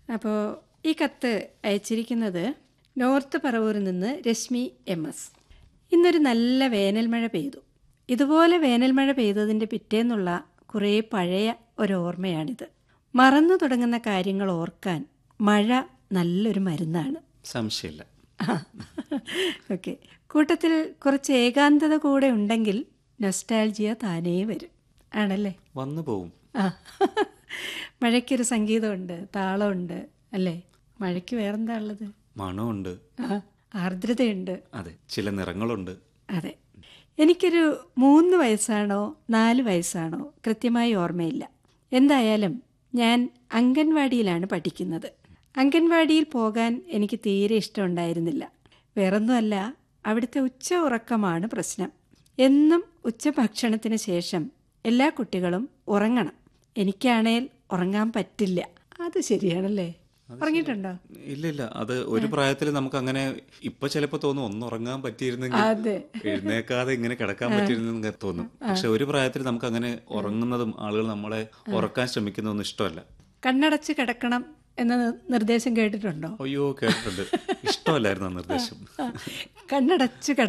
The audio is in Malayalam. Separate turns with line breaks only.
അപ്പോൾ ഈ കത്ത് അയച്ചിരിക്കുന്നത് നോർത്ത് പറവൂരിൽ നിന്ന് രശ്മി എം എസ് ഇന്നൊരു നല്ല വേനൽ മഴ പെയ്തു ഇതുപോലെ വേനൽ മഴ പെയ്തതിൻ്റെ പിറ്റേന്നുള്ള കുറേ പഴയ ഒരു ഓർമ്മയാണിത് മറന്നു തുടങ്ങുന്ന കാര്യങ്ങൾ ഓർക്കാൻ മഴ നല്ലൊരു മരുന്നാണ്
സംശയമില്ല
ഓക്കെ കൂട്ടത്തിൽ കുറച്ച് ഏകാന്തത കൂടെ ഉണ്ടെങ്കിൽ നൊസ്റ്റാൾജിയ താനേ വരും ആണല്ലേ
വന്നു പോവും
ആ മഴയ്ക്കൊരു സംഗീതമുണ്ട് താളമുണ്ട് അല്ലേ മഴയ്ക്ക് വേറെന്താ ഉള്ളത്
മണമുണ്ട്
ആ ആർദ്രതയുണ്ട്
അതെ ചില നിറങ്ങളുണ്ട്
അതെ എനിക്കൊരു മൂന്ന് വയസ്സാണോ നാല് വയസ്സാണോ കൃത്യമായി ഓർമ്മയില്ല എന്തായാലും ഞാൻ അംഗൻവാടിയിലാണ് പഠിക്കുന്നത് അംഗൻവാടിയിൽ പോകാൻ എനിക്ക് തീരെ ഇഷ്ടമുണ്ടായിരുന്നില്ല വേറൊന്നുമല്ല അവിടുത്തെ ഉച്ച ഉറക്കമാണ് പ്രശ്നം എന്നും ഉച്ചഭക്ഷണത്തിന് ശേഷം എല്ലാ കുട്ടികളും ഉറങ്ങണം എനിക്കാണേൽ ഉറങ്ങാൻ പറ്റില്ല അത് ശരിയാണല്ലേ ഉറങ്ങിയിട്ടുണ്ടോ
ഇല്ല ഇല്ല അത് ഒരു പ്രായത്തിൽ നമുക്ക് അങ്ങനെ ഇപ്പൊ ചിലപ്പോ തോന്നും ഒന്ന് ഉറങ്ങാൻ പറ്റിയിരുന്നെങ്കിൽ
അതെ
എഴുന്നേക്കാതെ ഇങ്ങനെ കിടക്കാൻ പറ്റിയിരുന്നെങ്കിൽ തോന്നും പക്ഷെ ഒരു പ്രായത്തിൽ നമുക്ക് അങ്ങനെ ഉറങ്ങുന്നതും ആളുകൾ നമ്മളെ ഉറക്കാൻ ശ്രമിക്കുന്നതൊന്നും ഇഷ്ടമല്ല
കണ്ണടച്ച് കിടക്കണം എന്ന നി- നിർദ്ദേശം കേട്ടിട്ടുണ്ടോ
അയ്യോ കേട്ടിട്ടുണ്ട് ഇഷ്ടമല്ലായിരുന്നു ആ നിർദ്ദേശം
കണ്ണടച്ച് കിട